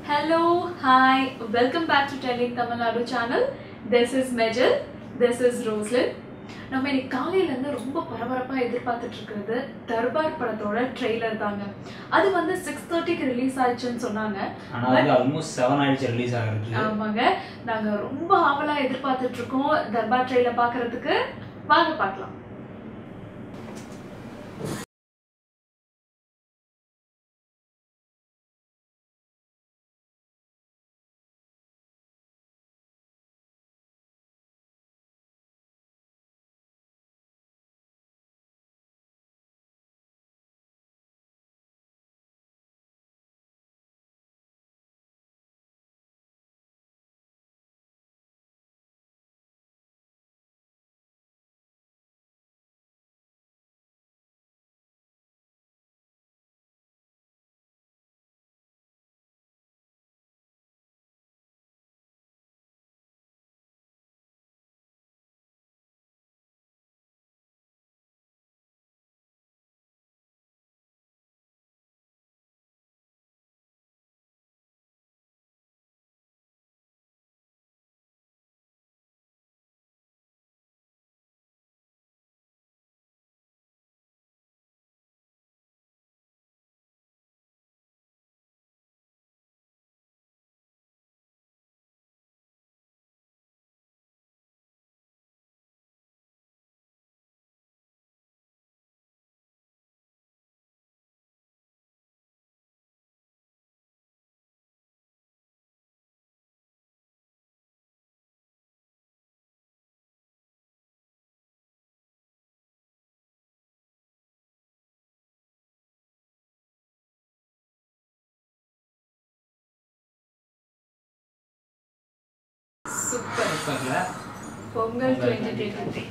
Hello, hi, welcome back to Telling Tamil Nadu channel. This is Mejal, this is Roslyn. நம்ம இன்னைக்கு காலையிலேருந்து ரொம்ப பரபரப்பாக எதிர்பார்த்துட்டு இருக்கிறது தர்பார் படத்தோட ட்ரெய்லர் தாங்க அது வந்து சிக்ஸ் தேர்ட்டிக்கு ரிலீஸ் ஆயிடுச்சுன்னு சொன்னாங்க ஆனா வந்து ஆல்மோஸ்ட் செவன் ஆயிடுச்சு ரிலீஸ் ஆகிறது ஆமாங்க நாங்க ரொம்ப ஆவலா எதிர்பார்த்துட்டு இருக்கோம் தர்பார் ட்ரெயிலர் பார்க்கறதுக்கு வாங்க பார்க்கலாம் சூப்பர் சூப்பர்ல பொங்கல் டுவெண்ட்டி டுவெண்ட்டி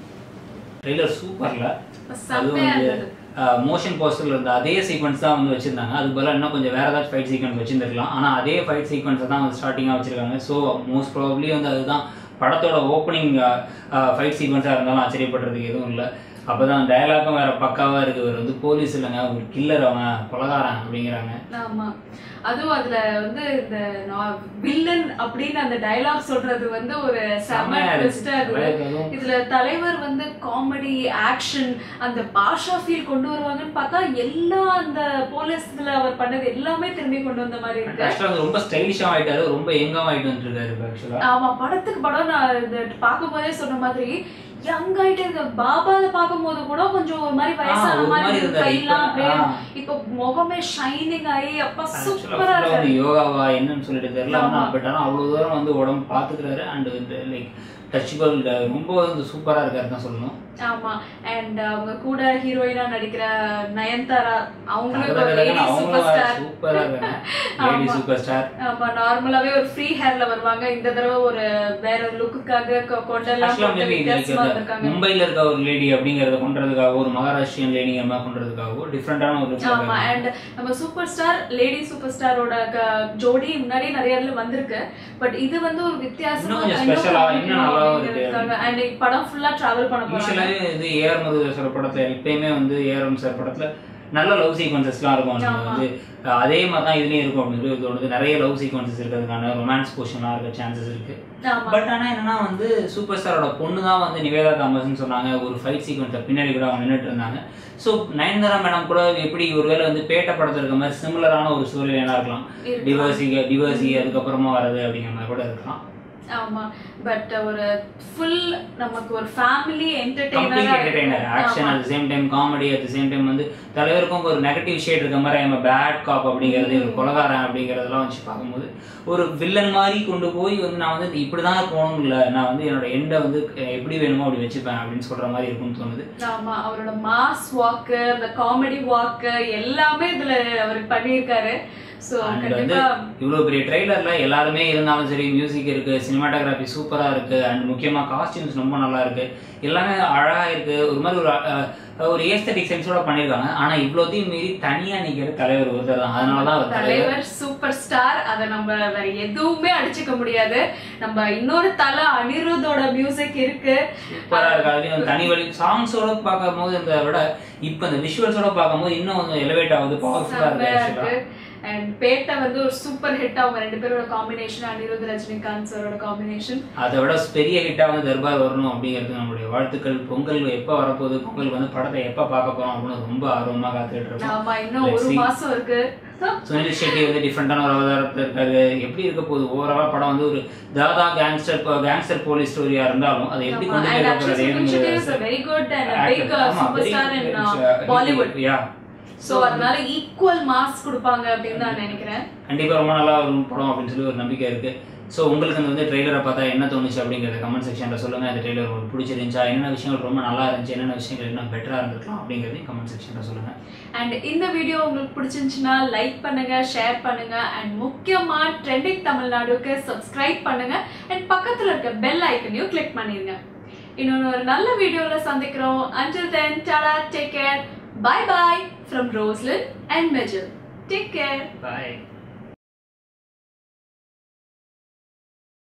ட்ரெய்லர் சூப்பர்ல செம்மையா இருந்தது மோஷன் போஸ்டர்ல இருந்த அதே சீக்வன்ஸ் தான் வந்து வச்சிருந்தாங்க அதுக்கு பதிலா இன்னும் கொஞ்சம் வேற ஏதாச்சும் ஃபைட் சீக்வன்ஸ் வச்சிருந்திருக்கலாம் ஆனா அதே ஃபைட் சீக்வன்ஸை தான் வந்து ஸ்டார்டிங்காக வச்சிருக்காங்க ஸோ மோஸ்ட் ப்ராபப்ளி வந்து அதுதான் படத்தோட ஓப்பனிங் ஃபைட் சீக்வன்ஸாக இருந்தாலும் ஆச்சரியப்படுறதுக்கு எதுவும் இல்லை அப்பதான் டயலாக்கும் வேற பக்காவா இருக்கு இவர் வந்து போலீஸ் இல்லைங்க ஒரு கில்லர் அவன் கொலகாரன் அப்படிங்கிறாங்க ஆமா அதுவும் அதுல வந்து இந்த வில்லன் அப்படின்னு அந்த டயலாக் சொல்றது வந்து ஒரு செம செம்மையா இருக்கு. ட்விஸ்டா இருக்குது அதுவும் இதுல தலைவர் வந்து காமெடி ஆக்ஷன் அந்த பாஷா ஃபீல் கொண்டு வருவாங்கன்னு பார்த்தா எல்லா அந்த போலீஸ்ல அவர் பண்ணது எல்லாமே திரும்பி கொண்டு வந்த மாதிரி இருக்கு ஆக்சுவலாக அது ரொம்ப ஸ்டைலிஷாக ஆயிட்டாரு ரொம்ப யங்காக ஆயிட்டு வந்துருக்காரு இப்போ ஆக்சுவலாக ஆமா படத்துக்கு படம் நான் இது பார்க்கும் போதே சொன்ன மாதிரி யங் ஆயிட்டு இந்த பாபால பார்க்கும்போது கூட கொஞ்சம் ஒரு மாதிரி வயசான ஒரு மாதிரி மாதிரி இருக்கு. இருந்தாரு. கையெல்லாம் இப்ப- அப்படியே ஆ. இப்போ முகமே ஷைனிங் ஆகி அப்பா ஆக்சுவலாக சூப்பரா இருக்கு வந்து யோகாவா என்னன்னு சொல்லிட்டு தெரியல ஆமா. ஆனால் பட் ஆனால் அவ்வளோ தூரம் வந்து உடம்பு பார்த்துக்கிறாரு அண்ட் வந்து லைக் டச்சபிள் ரொம்ப வந்து சூப்பராக இருக்காரு தான் சொல்லணும் ஆமா அண்ட் அவங்க கூட ஹீரோயினா நடிக்கிற நயன்தாரா அவங்களும் ஒரு லேடி சூப்பர் அவங்களும் ஸ்டார் சூப்பராக இருக்காங்க லேடி ஆமா. சூப்பர் ஸ்டார் ஆமா நார்மலாவே ஒரு ஃப்ரீ ஹேர்ல வருவாங்க இந்த தடவை ஒரு வேற லுக்குக்காக கொண்டெல்லாம் ஆக்சுவலாக போட்டு மேபி வித்தியாசமா வந்திருக்காங்க மும்பையில் இருக்க ஒரு லேடி அப்படிங்கிறத கொண்டுறதுக்காக ஒரு மகாராஷ்டிரியன் லேடிங்க மாதிரி கொண்டுறதுக்காகவோ டிஃப்ரெண்டான ஒரு look ஆமா இருக்காங்க. அண்ட் நம்ம சூப்பர் ஸ்டார் லேடி சூப்பர் ஸ்டாரோட ஜோடி முன்னாடியே நிறைய இதுல வந்திருக்கு பட் இது வந்து ஒரு வித்தியாசமா இன்னும் கொஞ்சம் special ஆ, இன்னும் நல்லாவும் இருக்கு. அண்ட் படம் ஃபுல்லா டிராவல் பண்ண போறாங்க யூஸ்வலாகவே இது ஏஆர் மருது சார் படத்துல எப்பயுமே வந்து ஏஆர் சார் படத்துல நல்ல லவ் சீக்வன்சஸ்லாம் இருக்கும் நம்ம ஆமா. வந்து அஹ், அதே மாதிரி தான் இதுலயும் இருக்கும் அப்படின்னு சொல்லி தோணுது நிறைய லவ் சீக்வன்சஸ் இருக்கிறதுக்கான ரொமான்ஸ் போர்ஷன்லாம் இருக்க சான்சஸ் இருக்கு ஆமா பட் ஆனா என்னன்னா வந்து சூப்பர் ஸ்டாரோட பொண்ணு தான் வந்து நிவேதா தாமஸ்னு சொன்னாங்க ஒரு ஃபைட் சீக்வன்ஸை பின்னாடி கூட அவங்க நின்றுட்டு இருந்தாங்க ஸோ நயன்தாரா மேடம் கூட எப்படி ஒருவேளை வந்து பேட்ட படத்துல இருக்க மாதிரி சிமிலரான ஒரு சூழ்நிலையா இருக்கலாம் இருக்கலாம். டிவர்சி டிவர்சி அதுக்கப்புறமா வர்றது அப்படிங்கிற மாதிரி கூட இருக்கலாம் ஆமா பட் ஒரு ஃபுல் நமக்கு ஒரு family complete entertainer action at same time comedy at same time வந்து தலைவருக்கும் ஒரு நெகட்டிவ் ஷேட் இருக்க மாதிரி நம்ம பேட் காப் அப்படிங்கிறது ஒரு கொலகாரன் அப்படிங்கிறதெல்லாம் வச்சு பார்க்கும்போது ஒரு வில்லன் மாதிரி கொண்டு போய் வந்து நான் வந்து இப்படிதான் போகணும் இல்லை நான் வந்து என்னோட எண்டை வந்து எப்படி வேணுமோ அப்படி வச்சுப்பேன் அப்படின்னு சொல்ற மாதிரி இருக்கும்னு தோணுது ஆமா அவரோட மாஸ் வாக்கு அந்த காமெடி வாக்கு எல்லாமே இதுல அவர் பண்ணியிருக்காரு சோ And வந்து கண்டிப்பா இவ்வளவு பெரிய ட்ரெய்லர்ல எல்லாருமே இருந்தாலும் சரி மியூசிக் இருக்கு சினிமாட்டோகிராஃபி சூப்பரா இருக்கு அண்ட் முக்கியமா காஸ்டியூம்ஸ் ரொம்ப நல்லா இருக்கு எல்லாமே அழகா இருக்கு ஒரு மாதிரி ஒரு அஹ், ஒரு ஏஸ்தட்டிக் சென்ஸோட பண்ணிருக்காங்க ஆனா இவ்வளோத்தையும் மீறி தனியா நிக்கிற தலைவர் ஒருத்தர் தான் அதனாலதான் அவர் தலைவர் தலைவர் சூப்பர் ஸ்டார் அத நம்ம வேற எதுவுமே அடிச்சுக்க முடியாது நம்ம இன்னொரு தலை அனிருத்தோட மியூசிக் இருக்கு சூப்பரா இருக்கு அதுலயும் தனி வழி சாங்ஸோட பார்க்கும்போது இந்த விட இப்ப இந்த விஷுவல்ஸோட பார்க்கும்போது இன்னும் கொஞ்சம் எலிவேட் ஆகுது பவர்ஃபுல்லா இருக்கு செம்மையா ஆக்சுவலா இருக்கு அண்ட் பேட்டை வந்து ஒரு சூப்பர் ஹிட் அவங்க ரெண்டு பேரோட காம்பினேஷன் அனிருத் ரஜினிகாந்த் சாரோட காம்பினேஷன் அதை விட பெரிய ஹிட்டா வந்து தர்பார் வரணும் அப்படிங்கிறது நம்மளுடைய வாழ்த்துக்கள் பொங்கல் எப்போ வரப்போகுது பொங்கல் வந்து படத்தை எப்போ பார்க்க போறோம் அப்படின்னு ரொம்ப ஆர்வமா காத்துக்கிட்டு இருக்கோம் ஆமா இன்னும் ஒரு Let's see. மாசம் இருக்கு சுனில் ஷெட்டி வந்து டிஃப்ரெண்டான ஒரு அவதாரத்தில் இருக்காரு எப்படி இருக்க போகுது ஓவராலா படம் வந்து ஒரு தாதா கேங்ஸ்டர் கேங்ஸ்டர் போலீஸ் ஸ்டோரியா இருந்தாலும் அதை எப்படி கொண்டு and போய் actually Sunil Shetty is a very good and a big uh, superstar in uh, Bollywood yeah so அதனால ஈக்குவல் மார்க்ஸ் கொடுப்பாங்க அப்படின்னு நான் நினைக்கிறேன் கண்டிப்பா ரொம்ப நல்லா வரும் படம் அப்படின்னு சொல்லி ஒரு நம்பிக்கை இருக்கு ஸோ உங்களுக்கு அந்த வந்து ட்ரெய்லரை பார்த்தா என்ன தோணுச்சு அப்படிங்கிறத கமெண்ட் செக்ஷனில் சொல்லுங்க அந்த ட்ரெய்லர் உங்களுக்கு பிடிச்சிருந்துச்சா என்னென்ன விஷயங்கள் ரொம்ப நல்லா இருந்துச்சு என்னென்ன விஷயங்கள் இன்னும் பெட்டரா இருந்திருக்கலாம் அப்படிங்கிறதையும் கமெண்ட் செக்ஷனில் சொல்லுங்க அண்ட் இந்த வீடியோ உங்களுக்கு பிடிச்சிருந்துச்சுன்னா லைக் பண்ணுங்க ஷேர் பண்ணுங்க அண்ட் முக்கியமா ட்ரெண்டிங் தமிழ்நாடுக்கு சப்ஸ்கிரைப் பண்ணுங்க அண்ட் பக்கத்துல இருக்க பெல் ஐக்கனையும் கிளிக் பண்ணிருங்க இன்னொன்று ஒரு நல்ல வீடியோல சந்திக்கிறோம் until then tata take care bye bye from Roslin and மெஜல் டேக் கேர் பாய்